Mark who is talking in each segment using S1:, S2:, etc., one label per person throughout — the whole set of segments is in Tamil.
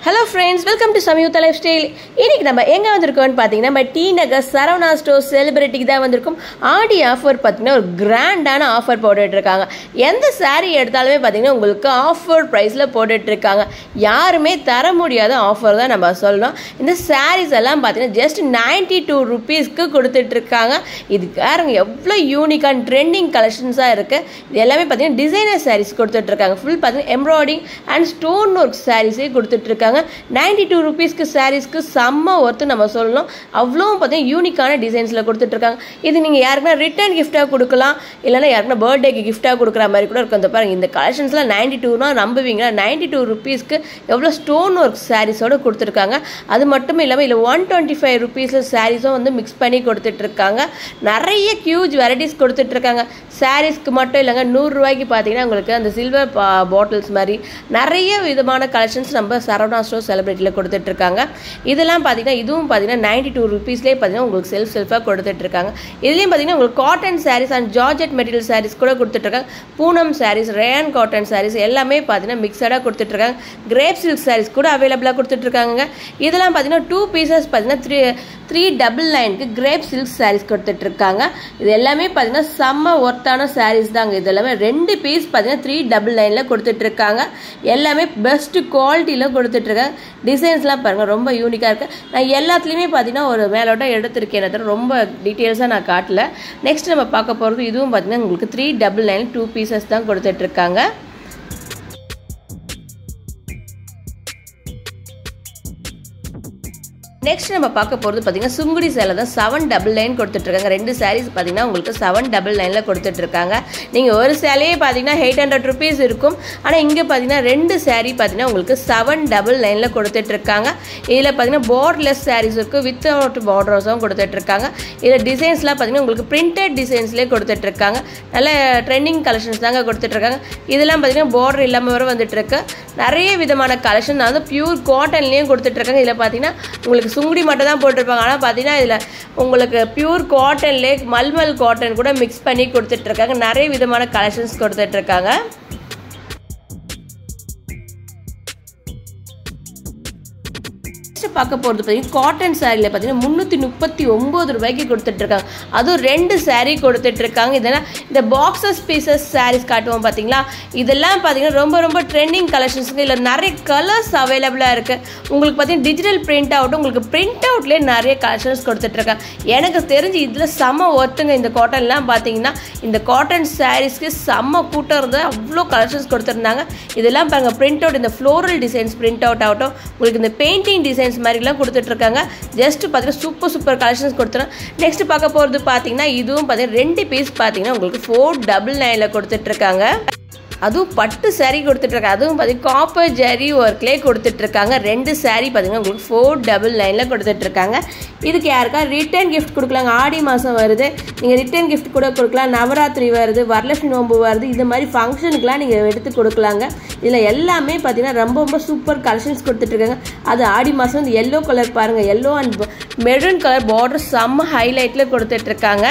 S1: hello friends welcome to Samyuktha lifestyle இன்னைக்கு நம்ம எங்கே வந்திருக்கோம்னு பார்த்தீங்கன்னா நம்ம டி நகர் சரவணா ஸ்டோர் செலிபிரிட்டிக்கு தான் வந்திருக்கோம் ஆடி ஆஃபர் பார்த்தீங்கன்னா ஒரு கிராண்டான ஆஃபர் போட்டுட்டு இருக்காங்க எந்த saree எடுத்தாலுமே பார்த்தீங்கன்னா உங்களுக்கு ஆஃபர் ப்ரைஸில் போட்டுட்டு இருக்காங்க யாருமே தர முடியாத ஆஃபர் தான் நம்ம சொல்லணும் இந்த sarees எல்லாம் பார்த்தீங்கன்னா ஜஸ்ட் நைன்டி டூ ருபீஸ்க்கு கொடுத்துட்டு இருக்காங்க இது பாருங்க எவ்வளோ யூனிக்கான ட்ரெண்டிங் கலெக்ஷன்ஸாக இருக்குது இது எல்லாமே பார்த்தீங்கன்னா டிசைனர் sarees கொடுத்துட்டு இருக்காங்க ஃபுல் பார்த்தீங்கன்னா எம்ப்ராய்டிங் அண்ட் ஸ்டோன் ஒர்க் சாரீஸே கொடுத்துட்டு இருக்காங்க நைன்டி டூ ருபீஸ்க்கு சாரீஸ்க்கு செம்ம ஒர்த்து நம்ம சொல்லணும் அவ்வளோ பார்த்தீங்கன்னா யூனிக்கான டிசைன்ஸில் கொடுத்துட்டு இருக்காங்க இது நீங்கள் யாருக்குன்னா ரிட்டர்ன் கிஃப்டாக கொடுக்கலாம் இல்லைன்னா யாருக்குன்னா பர்த்டேக்கு கிஃப்டாக கொடுக்குற மாதிரி கூட இருக்கும் இந்த பாருங்க இந்த கலெக்ஷன்ஸ்லாம் நைன்டி டூனா நம்புவீங்களா நைன்டி டூ ருபீஸ்க்கு எவ்வளோ ஸ்டோன் ஒர்க் சாரீஸோடு கொடுத்துருக்காங்க அது மட்டும் இல்லாமல் இல்லை ஒன் டுவெண்ட்டி ஃபைவ் ருபீஸில் சாரீஸும் வந்து மிக்ஸ் பண்ணி கொடுத்துட்டு இருக்காங்க நிறைய ஹியூஜ் வெரைட்டிஸ் கொடுத்துட்டு இருக்காங்க சாரீஸ்க்கு மட்டும் இல்லைங்க நூறுரூவாய்க்கு பார்த்தீங்கன்னா உங்களுக்கு அந்த சில்வர் பாட்டில்ஸ் மாதிரி நிறைய விதமான கலெக்ஷன்ஸ் நம்ம சரவணா ஸ்டோர் செலிபிரிட்டியில் கொடுத்துட்டு இருக்காங்க இதெல்லாம் பார்த்தீங்கன்னா இதுவும் பார்த்தீங்கன்னா நைன்டி டூ ருபீஸ்லேயே பார்த்தீங்கன்னா உங்களுக்கு செல்ஃப் செல்ஃபாக கொடுத்துட்டு இருக்காங்க இதுலேயும் பார்த்தீங்கன்னா உங்களுக்கு cotton saris and georgette material saris கூட கொடுத்துட்டு இருக்காங்க பூனம் சாரீஸ் ரேன் காட்டன் சாரீஸ் எல்லாமே பார்த்தீங்கன்னா மிக்சடாக கொடுத்துட்டு இருக்காங்க கிரேப் சில்க் சாரீஸ் கூட அவைலபிளாக கொடுத்துட்டு இருக்காங்க இதெல்லாம் பார்த்தீங்கன்னா டூ பீசஸ் பார்த்தீங்கன்னா த்ரீ த்ரீ டபுள் நைனுக்கு கிரேப் சில்க் சாரீஸ் கொடுத்துட்டு இருக்காங்க இது எல்லாமே பார்த்தீங்கன்னா செம்ம ஒர்த்தான சாரீஸ் தாங்க இது எல்லாமே ரெண்டு பீஸ் பார்த்தீங்கன்னா த்ரீ டபுள் நைனில் கொடுத்துட்டு இருக்காங்க எல்லாமே பெஸ்ட் குவாலிட்டியில் கொடுத்துட்டு இருக்காங்க டிசைன்ஸ்லாம் பாருங்கள் ரொம்ப யூனிக்காக இருக்குது நான் எல்லாத்துலேயுமே பார்த்தீங்கன்னா ஒரு மேலோட்டம் எடுத்திருக்கேன் தவிர ரொம்ப டீட்டெயில்ஸாக நான் காட்டல நெக்ஸ்ட் நம்ம பார்க்க போகிறது இதுவும் பார்த்தீங்கன்னா உங்களுக்கு three double nine two pieces தான் கொடுத்துட்டு இருக்காங்க நெக்ஸ்ட் நம்ம பார்க்க போகிறது பார்த்தீங்கன்னா சுங்குடி சேலை தான் செவன் டபுள் நைன் கொடுத்துட்ருக்காங்க ரெண்டு சாரீஸ் பார்த்தீங்கன்னா உங்களுக்கு செவன் டபுள் நைனில் கொடுத்துட்ருக்காங்க நீங்கள் ஒரு சேலையே பார்த்தீங்கன்னா எயிட் ஹண்ட்ரட் ருபீஸ் இருக்கும் ஆனால் இங்கே பார்த்தீங்கன்னா ரெண்டு சாரீ பார்த்தீங்கன்னா உங்களுக்கு செவன் டபுள் நைனில் கொடுத்துட்ருக்காங்க இதில் பார்த்தீங்கன்னா பார்டர்லெஸ் சாரீஸ் இருக்குது வித் அவுட் பார்டர்ஸும் கொடுத்துட்ருக்காங்க இதில் டிசைன்ஸ்லாம் பார்த்தீங்கன்னா உங்களுக்கு பிரிண்டட் டிசைன்ஸ்லேயே கொடுத்துட்ருக்காங்க நல்ல ட்ரெண்டிங் கலெக்ஷன்ஸ் தாங்க கொடுத்துட்ருக்காங்க இதெல்லாம் பார்த்தீங்கன்னா பார்டர் இல்லாமல் வர வந்துட்டுருக்கு நிறைய விதமான கலெக்ஷன் நான் வந்து பியூர் காட்டன்லேயும் கொடுத்துட்ருக்காங்க இதில் பார்த்தீங்கன்னா உங்களுக்கு சுங்குடி மட்டும் தான் போட்டிருப்பாங்க ஆனால் பார்த்தீங்கன்னா இதில் உங்களுக்கு பியூர் காட்டன்லே மல்மல் காட்டன் கூட மிக்ஸ் பண்ணி கொடுத்துட்ருக்காங்க நிறைய விதமான கலெக்ஷன்ஸ் கொடுத்துட்ருக்காங்க நெக்ஸ்ட் பார்க்க போகிறது பார்த்தீங்கன்னா காட்டன் சாரியில் பார்த்தீங்கன்னா முந்நூற்றி முப்பத்தி ஒம்பது ரூபாய்க்கு கொடுத்துட்ருக்காங்க அதுவும் ரெண்டு சாரீ கொடுத்துட்ருக்காங்க இதெல்லாம் இந்த பாக்ஸஸ் பீசஸ் சாரீஸ் காட்டுவோம் பார்த்தீங்களா இதெல்லாம் பார்த்தீங்கன்னா ரொம்ப ரொம்ப ட்ரெண்டிங் கலெக்ஷன்ஸுங்க இல்லை நிறைய கலர்ஸ் அவைலபிளாக இருக்குது உங்களுக்கு பார்த்தீங்கன்னா டிஜிட்டல் பிரிண்ட் அவுட்டும் உங்களுக்கு பிரிண்ட் அவுட்லேயே நிறைய கலெக்ஷன்ஸ் கொடுத்துட்ருக்காங்க எனக்கு தெரிஞ்சு இதில் செம்ம ஒர்த்துங்க இந்த காட்டன்லாம் பார்த்தீங்கன்னா இந்த காட்டன் சாரீஸ்க்கு செம்ம கூட்டம் இருந்தால் அவ்வளோ கலெக்ஷன்ஸ் கொடுத்துருந்தாங்க இதெல்லாம் பாருங்கள் பிரிண்ட் அவுட் இந்த ஃப்ளோரல் டிசைன்ஸ் பிரிண்ட் அவுட் ஆகட்டும் உங்களுக்கு இந்த பெயிண்டிங் டிசைன்ஸ் டிசைன்ஸ் மாதிரிலாம் கொடுத்துட்ருக்காங்க ஜஸ்ட் பார்த்தீங்கன்னா சூப்பர் சூப்பர் கலெக்ஷன்ஸ் கொடுத்துறோம் நெக்ஸ்ட் பார்க்க போகிறது பார்த்தீங்கன்னா இதுவும் பார்த்தீங்கன்னா ரெண்டு பீஸ் பார்த்தீங்கன்னா உங்களுக்கு ஃபோர் டபுள் நைனில் கொடுத்துட்ருக்காங்க அதுவும் பட்டு சாரீ கொடுத்துட்ருக்காங்க அதுவும் பார்த்தீங்கன்னா காப்பர் ஜரி ஒர்க்லேயே கொடுத்துட்ருக்காங்க ரெண்டு சாரீ பார்த்தீங்கன்னா உங்களுக்கு ஃபோர் டபுள் நைனில் கொடுத்துட்ருக்காங்க இதுக்கு யாருக்கா ரிட்டர்ன் கிஃப்ட் கொடுக்கலாங்க ஆடி மாதம் வருது நீங்கள் ரிட்டர்ன் கிஃப்ட் கூட கொடுக்கலாம் நவராத்திரி வருது வரலட்சுமி நோம்பு வருது இது மாதிரி ஃபங்க்ஷனுக்குலாம் நீங்கள் எடுத்து கொடுக்கலாங்க இதில் எல்லாமே பார்த்தீங்கன்னா ரொம்ப ரொம்ப சூப்பர் கலெக்ஷன்ஸ் கொடுத்துட்ருக்காங்க அது ஆடி மாதம் வந்து எல்லோ கலர் பாருங்கள் yellow and maroon colour border செம்ம ஹைலைட்டில் கொடுத்துட்ருக்காங்க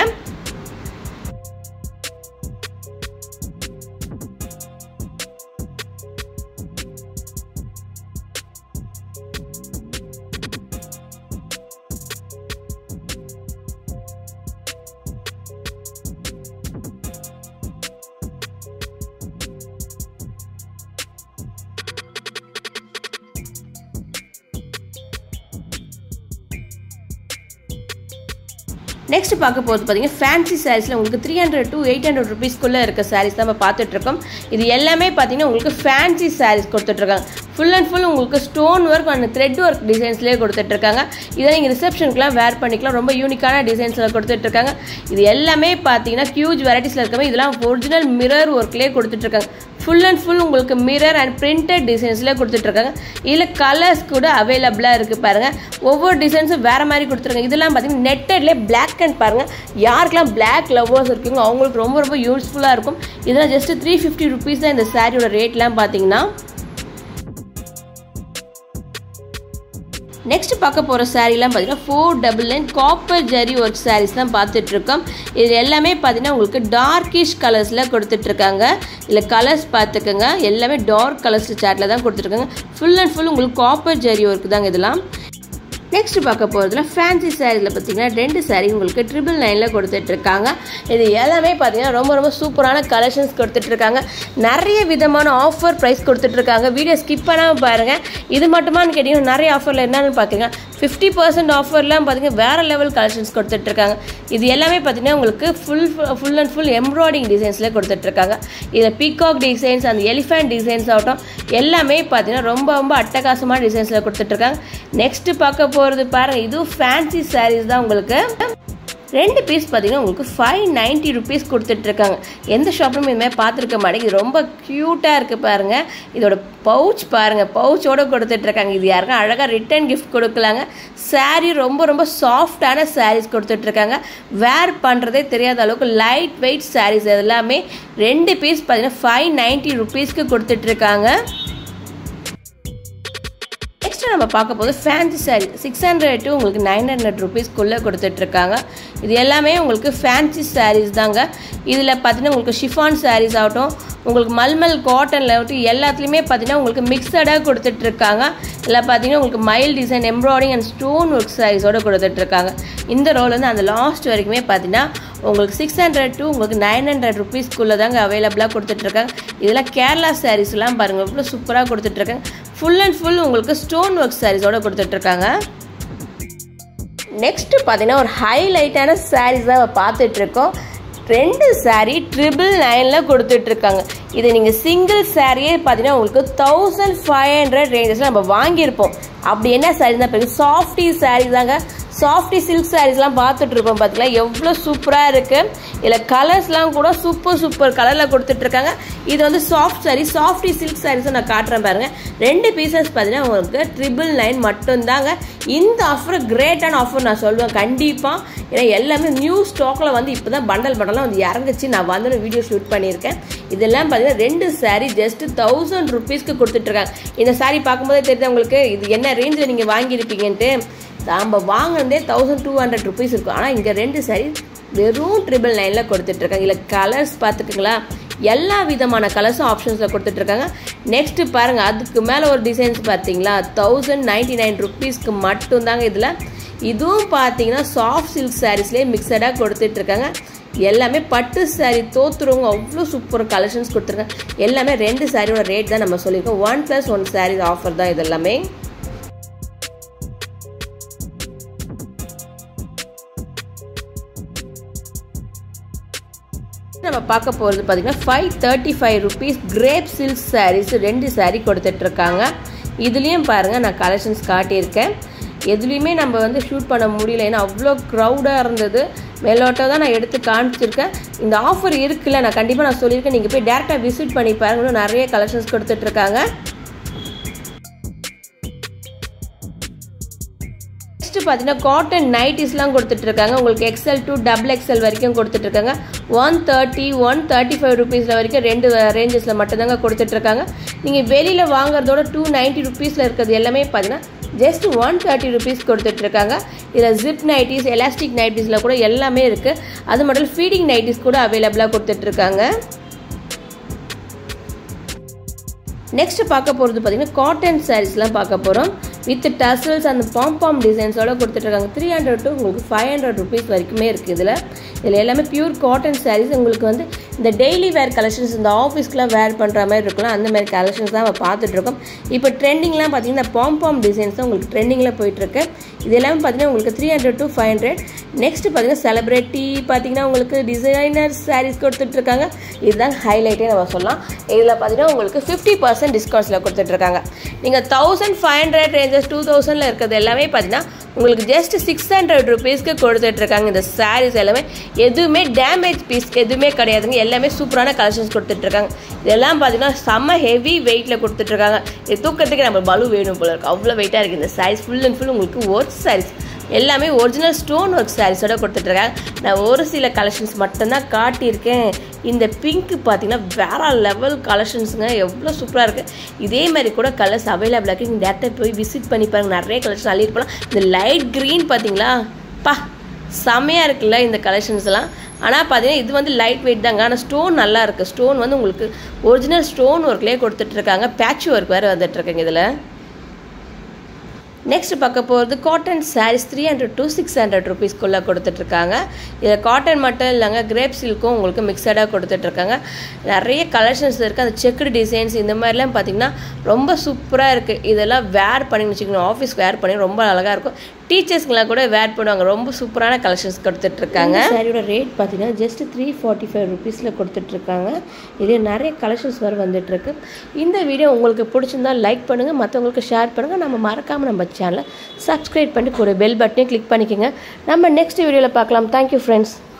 S1: நெக்ஸ்ட் பார்க்க போகிறது பார்த்தீங்கன்னா ஃபேன்சி சாரீஸில் உங்களுக்கு three hundred to eight hundred ருபீஸ்க்குள்ளே இருக்க சாரீஸ் தான் நம்ம பார்த்துட்ருக்கோம் இது எல்லாமே பார்த்தீங்கன்னா உங்களுக்கு ஃபேன்சி சாரீஸ் கொடுத்துட்ருக்காங்க ஃபுல் அண்ட் ஃபுல் உங்களுக்கு stone work and thread work டிசைன்ஸ்லேயே கொடுத்துட்ருக்காங்க இதை நீங்கள் ரிசப்ஷனுக்குலாம் வேர் பண்ணிக்கலாம் ரொம்ப யூனிக்கான டிசைன்ஸில் கொடுத்துட்ருக்காங்க இது எல்லாமே பார்த்தீங்கன்னா ஹியூஜ் வெரைட்டிஸில் இருக்கவே இதெல்லாம் ஒரிஜினல் மிரர் ஒர்க்லேயே கொடுத்துட்ருக்காங்க ஃபுல் அண்ட் ஃபுல் உங்களுக்கு மிரர் அண்ட் பிரிண்டட் டிசைன்ஸ்லேயே கொடுத்துட்ருக்காங்க இதில் கலர்ஸ் கூட அவைலபிளாக இருக்குது பாருங்கள் ஒவ்வொரு டிசைன்ஸும் வேறு மாதிரி கொடுத்துருக்காங்க இதெல்லாம் பார்த்தீங்கன்னா நெட்டட்லேயே பிளாக் அண்ட் பாருங்கள் யாருக்கெல்லாம் பிளாக் லவ்வர்ஸ் இருக்குங்க அவங்களுக்கு ரொம்ப ரொம்ப யூஸ்ஃபுல்லாக இருக்கும் இதெல்லாம் ஜஸ்ட் த்ரீ ஃபிஃப்டி ருபீஸ் தான் இந்த சாரியோட ரேட்லாம் பார்த்தீங்கன்னா நெக்ஸ்ட் பார்க்க போகிற சாரீலாம் பார்த்தீங்கன்னா four double nine copper zari work saris தான் பார்த்துட்ருக்கோம் இது எல்லாமே பார்த்தீங்கன்னா உங்களுக்கு டார்க்கிஷ் கலர்ஸில் கொடுத்துட்ருக்காங்க இல்லை கலர்ஸ் பார்த்துக்கோங்க எல்லாமே டார்க் கலர்ஸ் சாட்டில் தான் கொடுத்துருக்காங்க ஃபுல் அண்ட் ஃபுல் உங்களுக்கு காப்பர் ஜரி ஒர்க் தாங்க இதெல்லாம் நெக்ஸ்ட் பார்க்க போகிறதுல ஃபேன்சி சாரீஸில் பார்த்தீங்கன்னா ரெண்டு சாரீ உங்களுக்கு ட்ரிபிள் நைனில் கொடுத்துட்ருக்காங்க இது எல்லாமே பார்த்தீங்கன்னா ரொம்ப ரொம்ப சூப்பரான கலெக்ஷன்ஸ் கொடுத்துட்ருக்காங்க நிறைய விதமான ஆஃபர் ப்ரைஸ் கொடுத்துட்ருக்காங்க வீடியோ ஸ்கிப் பண்ணாமல் பாருங்கள் இது மட்டுமான்னு கேட்டிங்கன்னா நிறைய ஆஃபரில் என்னென்னு பார்த்தீங்கன்னா ஃபிஃப்டி பர்சன்ட் ஆஃபர்லாம் பார்த்தீங்கன்னா வேறு லெவல் கலெக்ஷன்ஸ் கொடுத்துட்ருக்காங்க இது எல்லாமே பார்த்தீங்கன்னா உங்களுக்கு full full and full embroidering டிசைன்ஸில் கொடுத்துட்ருக்காங்க இதில் பீகாக் டிசைன்ஸ் அந்த எலிஃபென்ட் டிசைன்ஸ் ஆகட்டும் எல்லாமே பார்த்தீங்கன்னா ரொம்ப ரொம்ப அட்டகாசமான டிசைன்ஸில் கொடுத்துட்ருக்காங்க நெக்ஸ்ட்டு பார்க்க போகிறது பாருங்கள் இதுவும் ஃபேன்சி சாரீஸ் தான் உங்களுக்கு ரெண்டு பீஸ் பார்த்தீங்கன்னா உங்களுக்கு ஃபைவ் நைன்ட்டி ருபீஸ் கொடுத்துட்ருக்காங்க எந்த ஷாப்லையும் இதுமாதிரி பார்த்துருக்க மாட்டேங்குது ரொம்ப க்யூட்டாக இருக்குது பாருங்கள் இதோட பவுச் பாருங்கள் பவுச்சோடு கொடுத்துட்ருக்காங்க இது யாருக்கும் அழகாக ரிட்டன் கிஃப்ட் கொடுக்கலாங்க சாரீ ரொம்ப ரொம்ப சாஃப்டான சாரீஸ் கொடுத்துட்ருக்காங்க வேர் பண்ணுறதே தெரியாத அளவுக்கு லைட் வெயிட் சாரீஸ் எல்லாமே ரெண்டு பீஸ் பார்த்தீங்கன்னா ஃபைவ் நைன்ட்டி ருபீஸ்க்கு கொடுத்துட்ருக்காங்க நெக்ஸ்ட் நம்ம பார்க்க போது fancy sari six hundred to உங்களுக்கு நைன் ஹண்ட்ரட் ருபீஸ்க்குள்ளே கொடுத்துட்ருக்காங்க இது எல்லாமே உங்களுக்கு ஃபேன்சி சாரீஸ் தாங்க இதில் பார்த்தீங்கன்னா உங்களுக்கு ஷிஃபான் சாரீஸ் ஆகட்டும் உங்களுக்கு மல்மல் காட்டனில் ஆகட்டும் எல்லாத்துலேயுமே பார்த்தீங்கன்னா உங்களுக்கு மிக்சடாக கொடுத்துட்ருக்காங்க இல்லை பார்த்தீங்கன்னா உங்களுக்கு மைல் design embroidering and stone work சாரீஸோடு கொடுத்துட்ருக்காங்க இந்த ரோல் வந்து அந்த லாஸ்ட் வரைக்குமே பார்த்தீங்கன்னா உங்களுக்கு சிக்ஸ் ஹண்ட்ரட் டு உங்களுக்கு நைன் ஹண்ட்ரட் ருபீஸ்க்குள்ளே தாங்க அவைலபிளாக கொடுத்துட்ருக்காங்க இதெல்லாம் கேரளா சாரீஸ்லாம் பாருங்கள் இவ்வளோ சூப்பராக கொடுத்துட்ருக்காங்க ஃபுல் அண்ட் ஃபுல் உங்களுக்கு ஸ்டோன் ஒர்க் சாரீஸோட கொடுத்துட்ருக்காங்க நெக்ஸ்ட்டு பார்த்தீங்கன்னா ஒரு ஹைலைட்டான சாரீஸ் தான் பார்த்துட்ருக்கோம் ரெண்டு சாரீ ட்ரிபிள் நைனில் கொடுத்துட்ருக்காங்க இது நீங்கள் சிங்கிள் சாரியே பார்த்தீங்கன்னா உங்களுக்கு தௌசண்ட் ஃபைவ் ஹண்ட்ரட் ரேஞ்சஸில் நம்ம வாங்கியிருப்போம் அப்படி என்ன சாரீ தான் பெரிய சாஃப்டி சாரீ தாங்க சாஃப்டி சில்க் சாரீஸ்லாம் பார்த்துட்டு இருப்போம் பார்த்தீங்களா எவ்வளோ சூப்பராக இருக்குது இதில் கலர்ஸ்லாம் கூட சூப்பர் சூப்பர் கலரில் கொடுத்துட்ருக்காங்க இது வந்து சாஃப்ட் சாரீ சாஃப்டி சில்க் சாரீஸை நான் காட்டுறேன் பாருங்கள் ரெண்டு பீசஸ் பார்த்தீங்கன்னா உங்களுக்கு ட்ரிபிள் நைன் மட்டும்தாங்க இந்த ஆஃபர் கிரேட்டான ஆஃபர் நான் சொல்லுவேன் கண்டிப்பாக ஏன்னா எல்லாமே நியூ ஸ்டாக்கில் வந்து இப்போ தான் பண்டல் பண்டலாம் வந்து இறங்குச்சு நான் வந்து வீடியோ ஷூட் பண்ணியிருக்கேன் இதெல்லாம் பார்த்தீங்கன்னா ரெண்டு சாரீ ஜஸ்ட் தௌசண்ட் ருபீஸ்க்கு கொடுத்துட்ருக்காங்க இந்த சாரீ பார்க்கும்போதே தெரியுது உங்களுக்கு இது என்ன ரேஞ்சில் நீங்கள் வாங்கியிருப்பீங்கன்ட்டு நம்ம வாங்கினதே தௌசண்ட் டூ ஹண்ட்ரட் ருபீஸ் இருக்கும் ஆனால் இங்கே ரெண்டு சாரீ வெறும் ட்ரிபிள் நைனில் கொடுத்துட்ருக்காங்க இல்லை கலர்ஸ் பார்த்துக்குங்களா எல்லா விதமான கலர்ஸும் ஆப்ஷன்ஸில் கொடுத்துட்ருக்காங்க நெக்ஸ்ட்டு பாருங்கள் அதுக்கு மேலே ஒரு டிசைன்ஸ் பார்த்தீங்களா தௌசண்ட் நைன்டி நைன் ருபீஸ்க்கு மட்டும்தாங்க இதில் இதுவும் பார்த்தீங்கன்னா சாஃப்ட் சில்க் சாரீஸ்லேயே மிக்சடாக கொடுத்துட்ருக்காங்க எல்லாமே பட்டு சாரீ தோத்துறவங்க அவ்வளோ சூப்பர் கலெக்ஷன்ஸ் கொடுத்துருக்காங்க எல்லாமே ரெண்டு சாரியோட ரேட் தான் நம்ம சொல்லியிருக்கோம் one plus one sari offer தான் இது எல்லாமே நம்ம பார்க்க போகிறது பார்த்தீங்கன்னா five thirty five rupees crepe silk saris ரெண்டு சாரீ கொடுத்துட்ருக்காங்க இதுலேயும் பாருங்கள் நான் கலெக்ஷன்ஸ் காட்டியிருக்கேன் எதுலேயுமே நம்ம வந்து ஷூட் பண்ண முடியல ஏன்னா அவ்வளோ க்ரௌடாக இருந்தது மேலோட்டை தான் நான் எடுத்து காமிச்சிருக்கேன் இந்த ஆஃபர் இருக்குல்ல நான் கண்டிப்பாக நான் சொல்லியிருக்கேன் நீங்கள் போய் டேரெக்டாக விசிட் பண்ணி பாருங்க நிறைய கலெக்ஷன்ஸ் கொடுத்துட்ருக்காங்க நெக்ஸ்ட் பார்த்தீங்கன்னா காட்டன் நைட்டிஸ்லாம் கொடுத்துட்ருக்காங்க உங்களுக்கு எக்ஸல் டூ டபுள் எக்ஸல் வரைக்கும் கொடுத்துட்ருக்காங்க one thirty one thirty five ருபீஸில் வரைக்கும் ரெண்டு ரேஞ்சஸில் மட்டும்தாங்க கொடுத்துட்ருக்காங்க நீங்கள் வெளியில் வாங்குறதோட டூ நைன்ட்டி ருபீஸில் இருக்கிறது எல்லாமே பார்த்தீங்கன்னா ஜஸ்ட் ஒன் தேர்ட்டி ருபீஸ் கொடுத்துட்ருக்காங்க இதில் ஜிப் நைட்டிஸ் எலாஸ்டிக் நைட்டிஸில் கூட எல்லாமே இருக்குது அது மட்டும் ஃபீடிங் நைட்டிஸ் கூட அவைலபிளாக கொடுத்துட்ருக்காங்க நெக்ஸ்ட் பார்க்க போகிறது பார்த்தீங்கன்னா காட்டன் சாரீஸ்லாம் பார்க்க போகிறோம் வித் டசல்ஸ் அந்த பாம்பாம் டிசைன்ஸோட கொடுத்துட்ருக்காங்க த்ரீ ஹண்ட்ரட் டு உங்களுக்கு ஃபைவ் ஹண்ட்ரட் ருபீஸ் வரைக்குமே இருக்குது இதில் இதில் எல்லாமே பியூர் காட்டன் சாரீஸ் உங்களுக்கு வந்து இந்த டெய்லி வேர் கலெக்ஷன்ஸ் இந்த ஆஃபீஸ்க்குலாம் வேர் பண்ணுற மாதிரி இருக்கலாம் அந்த மாதிரி கலெக்ஷன்ஸ் தான் நம்ம பார்த்துட்ருக்கோம் இப்போ ட்ரெண்டிங்லாம் பார்த்தீங்கன்னா பாம்பாம் டிசைன்ஸ் தான் உங்களுக்கு ட்ரெண்டிங்கில் போயிட்டுருக்கு இது எல்லாமே பார்த்தீங்கன்னா உங்களுக்கு three hundred to five hundred next பார்த்தீங்கன்னா செலிப்ரிட்டி பார்த்தீங்கன்னா உங்களுக்கு டிசைனர் சாரீஸ் கொடுத்துட்ருக்காங்க இதுதான் ஹைலைட்டே நம்ம சொல்லலாம் இதில் பார்த்தீங்கன்னா உங்களுக்கு ஃபிஃப்டி பர்சன்ட் டிஸ்கவுண்ட்ஸில் கொடுத்துட்ருக்காங்க நீங்கள் thousand five hundred ranges to தௌசண்டில் இருக்கிறது எல்லாமே பார்த்தீங்கன்னா உங்களுக்கு ஜஸ்ட் சிக்ஸ் ஹண்ட்ரட் ருபீஸ்க்கு கொடுத்துட்ருக்காங்க இந்த சாரீஸ் எல்லாமே எதுவுமே டேமேஜ் பீஸ் எதுவுமே கிடையாதுங்க எல்லாமே சூப்பரான கலெக்ஷன்ஸ் கொடுத்துட்ருக்காங்க இதெல்லாம் பார்த்தீங்கன்னா செம்ம ஹெவி வெயிட்டில் கொடுத்துட்ருக்காங்க இது தூக்கத்துக்கு நம்ம பலு வேணும் போல இருக்கு அவ்வளோ வெயிட்டாக இருக்குது இந்த சாரீஸ் ஃபுல் அண்ட் ஃபுல் உங்களுக்கு ஒர்க் சாரீஸ் எல்லாமே ஒரிஜினல் ஸ்டோன் ஒர்க் சாரீஸோட கொடுத்துட்ருக்காங்க நான் ஒரு சில கலெக்ஷன்ஸ் மட்டும்தான் காட்டியிருக்கேன் இந்த பிங்க் பார்த்தீங்கன்னா வேற லெவல் கலெக்ஷன்ஸுங்க எவ்வளோ சூப்பராக இருக்குது இதே மாதிரி கூட கலர்ஸ் அவைலபிளாக இருக்குது நீங்கள் டேரக்டாக போய் விசிட் பண்ணி பாருங்க நிறைய கலெக்ஷன் அள்ளிட்டு போகலாம் இந்த லைட் க்ரீன் பார்த்தீங்களா பா செமையாக இருக்குல்ல இந்த கலெக்ஷன்ஸ் எல்லாம் ஆனால் பார்த்தீங்கன்னா இது வந்து லைட் வெயிட் தாங்க ஆனால் ஸ்டோன் நல்லா இருக்குது ஸ்டோன் வந்து உங்களுக்கு ஒரிஜினல் ஸ்டோன் ஒர்க்லேயே கொடுத்துட்ருக்காங்க பேட்ச் ஒர்க் வேறு வந்துட்டுருக்குங்க இதில் நெக்ஸ்ட் பார்க்க போகிறது cotton saris three hundred to six hundred ருபீஸ்க்குள்ளே கொடுத்துட்ருக்காங்க இதில் காட்டன் மட்டும் இல்லைங்க கிரேப் சில்க்கும் உங்களுக்கு மிக்சடாக கொடுத்துட்ருக்காங்க நிறைய கலெக்ஷன்ஸ் இருக்குது அந்த செக்குடு டிசைன்ஸ் இந்த மாதிரிலாம் பார்த்தீங்கன்னா ரொம்ப சூப்பராக இருக்குது இதெல்லாம் வேர் பண்ணி வச்சுக்கணும் ஆஃபீஸ் வேர் பண்ணி ரொம்ப அழகாக இருக்கும் டீச்சர்ஸ்க்கெலாம் கூட வேர் பண்ணுவாங்க ரொம்ப சூப்பரான கலெக்ஷன்ஸ் கொடுத்துட்ருக்காங்க சாரியோட ரேட் பார்த்தீங்கன்னா ஜஸ்ட் த்ரீ ஃபார்ட்டி ஃபைவ் ருபீஸில் கொடுத்துட்ருக்காங்க இதே நிறைய கலெக்ஷன்ஸ் வேறு வந்துட்டுருக்கு இந்த வீடியோ உங்களுக்கு பிடிச்சிருந்தா லைக் பண்ணுங்கள் மற்றவங்களுக்கு ஷேர் பண்ணுங்கள் நம்ம மறக்காமல் நம்ம சேனலை சப்ஸ்கிரைப் பண்ணி கூட பெல் பட்டனையும் கிளிக் பண்ணிக்கோங்க நம்ம நெக்ஸ்ட் வீடியோவில் பார்க்கலாம் தேங்க்யூ ஃப்ரெண்ட்ஸ்